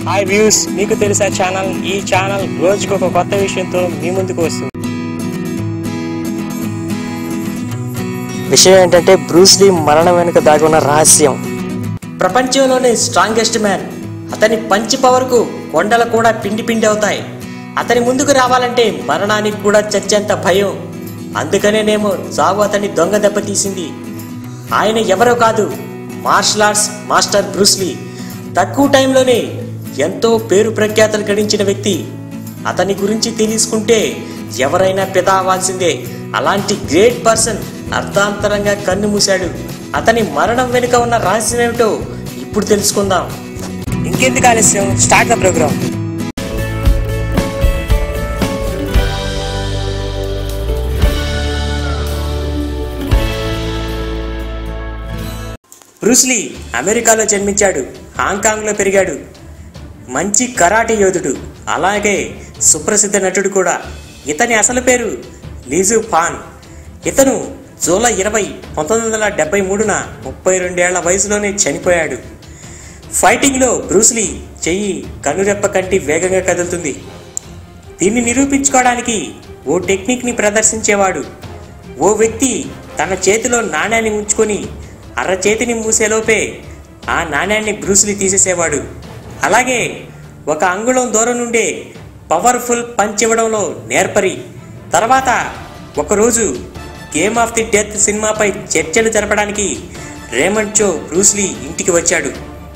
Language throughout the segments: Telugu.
హాయ్ వ్యూస్ మీకు తెలుసా ఛానల్ ఈ ఛానల్ రోజుకు ఒక కొత్త విషయంతో మీ ముందుకు వస్తుంది విషయం ఏంటంటే బ్రూస్లీ మరణం వెనుక దాగి ఉన్న రహస్యం ప్రపంచంలోనే స్ట్రాంగెస్ట్ మ్యాన్ అతని పంచి పవర్కు కొండలు కూడా పిండి పిండి అవుతాయి అతని ముందుకు రావాలంటే మరణానికి కూడా చచ్చేంత భయం అందుకనేనేమో చావు అతని దొంగ దెబ్బతీసింది ఆయన ఎవరో కాదు మార్షల్ ఆర్ట్స్ మాస్టర్ బ్రూస్లీ తక్కువ టైంలోనే ఎంతో పేరు ప్రఖ్యాతలు గడించిన వ్యక్తి అతని గురించి తెలుసుకుంటే ఎవరైనా పిదా అవ్వాల్సిందే అలాంటి గ్రేట్ పర్సన్ అర్ధాంతరంగా కన్ను మూశాడు అతని మరణం వెనుక ఉన్న రహస్యం ఏమిటో ఇప్పుడు తెలుసుకుందాం ఇంకెందుకు ఆలస్యం స్టార్ట్ ద ప్రోగ్రామ్ బ్రూస్లీ అమెరికాలో జన్మించాడు హాంకాంగ్లో పెరిగాడు మంచి కరాటే యోధుడు అలాగే సుప్రసిద్ధ నటుడు కూడా ఇతని అసలు పేరు లీజు ఫాన్ ఇతను జూలై ఇరవై పంతొమ్మిది వందల డెబ్బై మూడున ముప్పై రెండేళ్ల వయసులోనే చనిపోయాడు ఫైటింగ్లో బ్రూస్లీ చెయ్యి కనురెప్ప కంటి వేగంగా కదులుతుంది దీన్ని నిరూపించుకోవడానికి ఓ టెక్నిక్ని ప్రదర్శించేవాడు ఓ వ్యక్తి తన చేతిలో నాణ్యాన్ని ఉంచుకొని అరచేతిని మూసేలోపే ఆ నాణ్యాన్ని బ్రూస్లీ తీసేసేవాడు అలాగే ఒక అంగుళం దూరం నుండే పవర్ఫుల్ పంచ్ ఇవ్వడంలో నేర్పరి తర్వాత ఒకరోజు గేమ్ ఆఫ్ ది డెత్ సినిమాపై చర్చలు జరపడానికి రేమండ్ చో బ్రూస్లీ ఇంటికి వచ్చాడు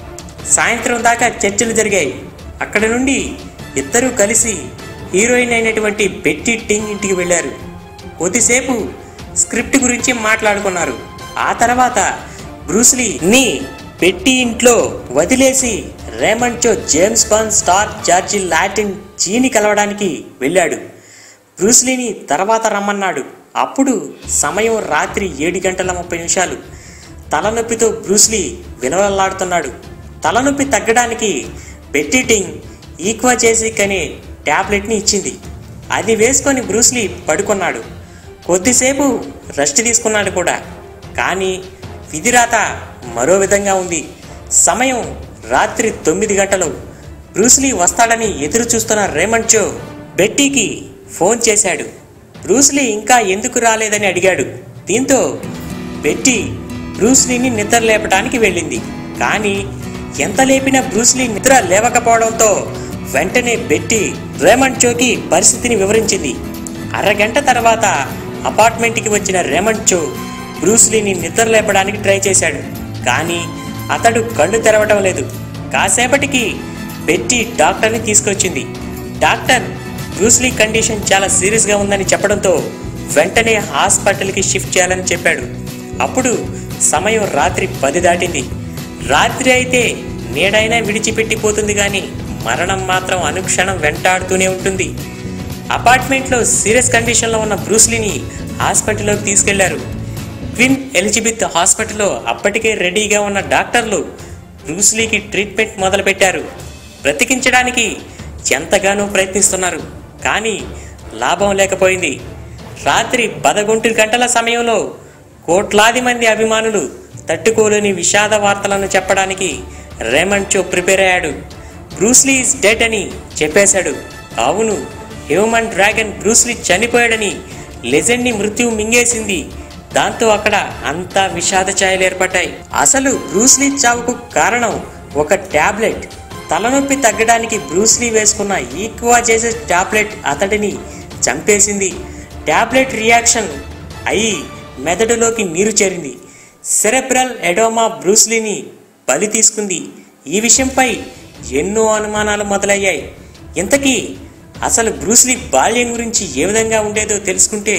సాయంత్రం దాకా చర్చలు జరిగాయి అక్కడ నుండి ఇద్దరూ కలిసి హీరోయిన్ అయినటువంటి బెట్టి టింగ్ ఇంటికి వెళ్ళారు కొద్దిసేపు స్క్రిప్ట్ గురించి మాట్లాడుకున్నారు ఆ తర్వాత బ్రూస్లీ ని బెట్టి ఇంట్లో వదిలేసి Raymond Chow James Bond star George లాటిన్ చీని కలవడానికి వెళ్ళాడు బ్రూస్లీని తర్వాత రమ్మన్నాడు అప్పుడు సమయం రాత్రి ఏడు గంటల ముప్పై నిమిషాలు తలనొప్పితో బ్రూస్లీ వినవల్లాడుతున్నాడు తలనొప్పి తగ్గడానికి బెట్టిటింగ్ ఈక్వా చేసి కనే ట్యాబ్లెట్ని ఇచ్చింది అది వేసుకొని బ్రూస్లీ పడుకున్నాడు కొద్దిసేపు రెస్ట్ తీసుకున్నాడు కూడా కానీ విధిరాత మరో విధంగా ఉంది సమయం రాత్రి తొమ్మిది గంటలు బ్రూస్లీ వస్తాడని ఎదురు చూస్తున్న రేమండ్ చో బెట్టీకి ఫోన్ చేశాడు బ్రూస్లీ ఇంకా ఎందుకు రాలేదని అడిగాడు దీంతో బెట్టి బ్రూస్లీని నిద్ర లేపడానికి వెళ్ళింది కానీ ఎంత లేపినా బ్రూస్లీ నిద్ర లేవకపోవడంతో వెంటనే బెట్టి రేమండ్ చోకి పరిస్థితిని వివరించింది అరగంట తర్వాత అపార్ట్మెంట్కి వచ్చిన రేమండ్ చో బ్రూస్లీని నిద్ర లేపడానికి ట్రై చేశాడు కానీ అతడు కళ్ళు తెరవటం లేదు కాసేపటికి బెట్టి డాక్టర్ని తీసుకొచ్చింది డాక్టర్ బ్రూస్లీ కండిషన్ చాలా సీరియస్గా ఉందని చెప్పడంతో వెంటనే హాస్పిటల్కి షిఫ్ట్ చేయాలని చెప్పాడు అప్పుడు సమయం రాత్రి పది దాటింది రాత్రి అయితే నీడైనా విడిచిపెట్టిపోతుంది కానీ మరణం మాత్రం అనుక్షణం వెంటాడుతూనే ఉంటుంది అపార్ట్మెంట్లో సీరియస్ కండిషన్లో ఉన్న బ్రూస్లీని హాస్పిటల్లోకి తీసుకెళ్లారు క్విన్ ఎలిజబెత్ హాస్పిటల్లో అప్పటికే రెడీగా ఉన్న డాక్టర్లు బ్రూస్లీకి ట్రీట్మెంట్ మొదలుపెట్టారు బ్రతికించడానికి ఎంతగానో ప్రయత్నిస్తున్నారు కానీ లాభం లేకపోయింది రాత్రి పదకొండు గంటల సమయంలో కోట్లాది మంది అభిమానులు తట్టుకోలేని విషాద వార్తలను చెప్పడానికి రేమండ్ చో ప్రిపేర్ అయ్యాడు బ్రూస్లీ ఇస్ డెడ్ అని చెప్పేశాడు అవును హ్యూమన్ డ్రాగన్ బ్రూస్లీ చనిపోయాడని లెజెండ్ని మృత్యు మింగేసింది దాంతో అక్కడ అంతా విషాద ఛాయలు ఏర్పడ్డాయి అసలు బ్రూస్లీ చావుకు కారణం ఒక టాబ్లెట్ తలనొప్పి తగ్గడానికి బ్రూస్లీ వేసుకున్న ఈక్వా చేసే టాబ్లెట్ అతడిని చంపేసింది టాబ్లెట్ రియాక్షన్ అయి మెదడులోకి నీరు చేరింది సెరెబ్రల్ ఎడోమా బ్రూస్లీని బలి తీసుకుంది ఈ విషయంపై ఎన్నో అనుమానాలు మొదలయ్యాయి ఇంతకీ అసలు బ్రూస్లీ బాల్యం గురించి ఏ విధంగా ఉండేదో తెలుసుకుంటే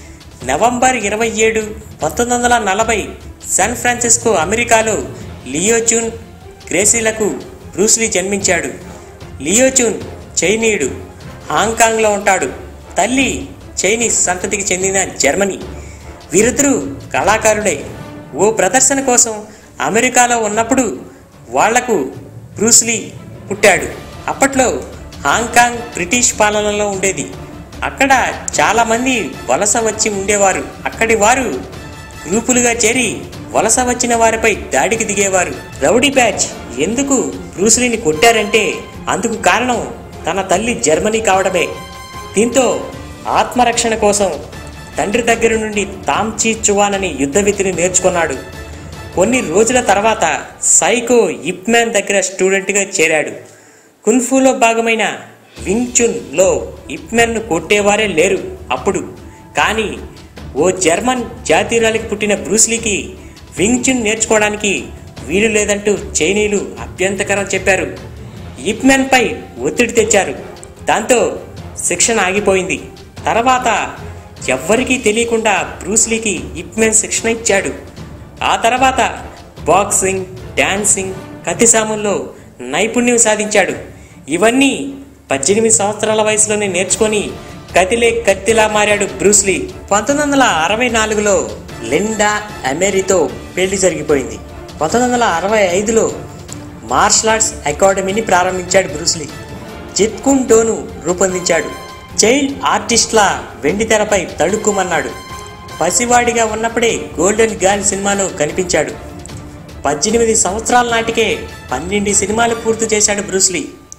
నవంబర్ ఇరవై ఏడు పంతొమ్మిది వందల నలభై శాన్ ఫ్రాన్సిస్కో అమెరికాలో లియోచూన్ గ్రేసీలకు బ్రూస్లీ జన్మించాడు లియోచూన్ చైనీయుడు హాంకాంగ్లో ఉంటాడు తల్లి చైనీస్ సంతతికి చెందిన జర్మనీ వీరిద్దరూ కళాకారుడే ఓ ప్రదర్శన కోసం అమెరికాలో ఉన్నప్పుడు వాళ్లకు బ్రూస్లీ పుట్టాడు అప్పట్లో హాంకాంగ్ బ్రిటిష్ పాలనలో ఉండేది అక్కడ చాలామంది వలస వచ్చి ఉండేవారు అక్కడి వారు గ్రూపులుగా చేరి వలస వచ్చిన వారిపై దాడికి దిగేవారు రౌడీ బ్యాచ్ ఎందుకు బ్రూస్లీని కొట్టారంటే అందుకు కారణం తన తల్లి జర్మనీ కావడమే దీంతో ఆత్మరక్షణ కోసం తండ్రి దగ్గర నుండి తామ్చీ చువాన్ యుద్ధ విధిని నేర్చుకున్నాడు కొన్ని రోజుల తర్వాత సైకో ఇప్మ్యాన్ దగ్గర స్టూడెంట్గా చేరాడు కున్ఫూలో భాగమైన వింగ్చున్లో ఇప్మెన్ను కొట్టేవారే లేరు అప్పుడు కానీ ఓ జర్మన్ జాతీయురాలికి పుట్టిన బ్రూస్లీకి వింగ్చున్ నేర్చుకోవడానికి వీలు లేదంటూ చైనీయులు అభ్యంతకరం చెప్పారు ఇప్మెన్పై ఒత్తిడి తెచ్చారు దాంతో శిక్షణ ఆగిపోయింది తర్వాత ఎవ్వరికీ తెలియకుండా బ్రూస్లీకి ఇప్మెన్ శిక్షణ ఇచ్చాడు ఆ తర్వాత బాక్సింగ్ డాన్సింగ్ కత్తిసాముల్లో నైపుణ్యం సాధించాడు ఇవన్నీ పద్దెనిమిది సంవత్సరాల వయసులోనే నేర్చుకొని కతిలే కత్తిలా మారాడు బ్రూస్లీ పంతొమ్మిది వందల అరవై నాలుగులో లిండా అమెరితో పెళ్లి జరిగిపోయింది పంతొమ్మిది వందల అరవై ఐదులో మార్షల్ ఆర్ట్స్ అకాడమీని ప్రారంభించాడు బ్రూస్లీ జిత్కున్ డోను రూపొందించాడు చైల్డ్ ఆర్టిస్ట్లా వెండి తెరపై తడుక్కుమన్నాడు పసివాడిగా ఉన్నప్పుడే గోల్డెన్ గర్ల్ సినిమాలో కనిపించాడు పద్దెనిమిది సంవత్సరాల నాటికే పన్నెండు సినిమాలు పూర్తి చేశాడు బ్రూస్లీ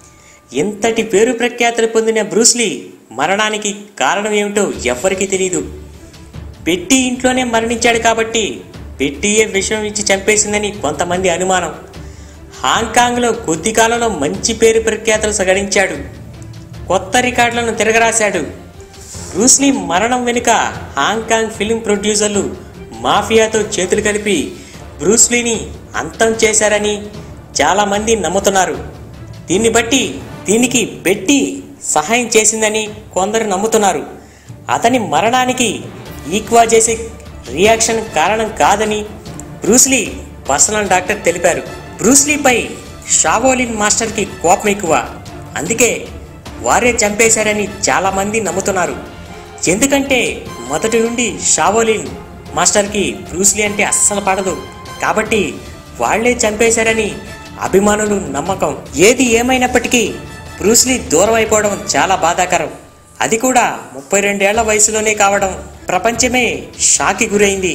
ఇంతటి పేరు ప్రఖ్యాతులు పొందిన బ్రూస్లీ మరణానికి కారణం ఏమిటో ఎవ్వరికీ తెలియదు పెట్టి ఇంట్లోనే మరణించాడు కాబట్టి పెట్టియే విషం ఇచ్చి చంపేసిందని కొంతమంది అనుమానం హాంకాంగ్లో కొద్ది కాలంలో మంచి పేరు ప్రఖ్యాతులు సగడించాడు కొత్త రికార్డులను తిరగరాశాడు బ్రూస్లీ మరణం వెనుక హాంకాంగ్ ఫిలిం ప్రొడ్యూసర్లు మాఫియాతో చేతులు కలిపి బ్రూస్లీని అంతం చేశారని చాలామంది నమ్ముతున్నారు దీన్ని బట్టి దీనికి పెట్టి సహాయం చేసిందని కొందరు నమ్ముతున్నారు అతని మరణానికి ఈక్వాజేసిక్ రియాక్షన్ కారణం కాదని బ్రూస్లీ పర్సనల్ డాక్టర్ తెలిపారు బ్రూస్లీపై షావోలిన్ మాస్టర్కి కోపం ఎక్కువ అందుకే వారే చంపేశారని చాలామంది నమ్ముతున్నారు ఎందుకంటే మొదటి నుండి షావోలిన్ మాస్టర్కి బ్రూస్లీ అంటే అస్సలు పడదు కాబట్టి వాళ్లే చంపేశారని అభిమానులు నమ్మకం ఏది ఏమైనప్పటికీ బ్రూస్లీ దూరం అయిపోవడం చాలా బాధాకరం అది కూడా ముప్పై రెండేళ్ల వయసులోనే కావడం ప్రపంచమే షాకి గురైంది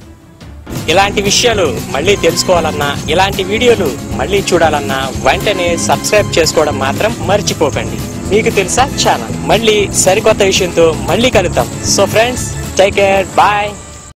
ఇలాంటి విషయాలు మళ్ళీ తెలుసుకోవాలన్నా ఇలాంటి వీడియోలు మళ్ళీ చూడాలన్నా వెంటనే సబ్స్క్రైబ్ చేసుకోవడం మాత్రం మర్చిపోకండి మీకు తెలుసా ఛానల్ మళ్ళీ సరికొత్త విషయంతో మళ్ళీ కలుద్దాం so friends take care bye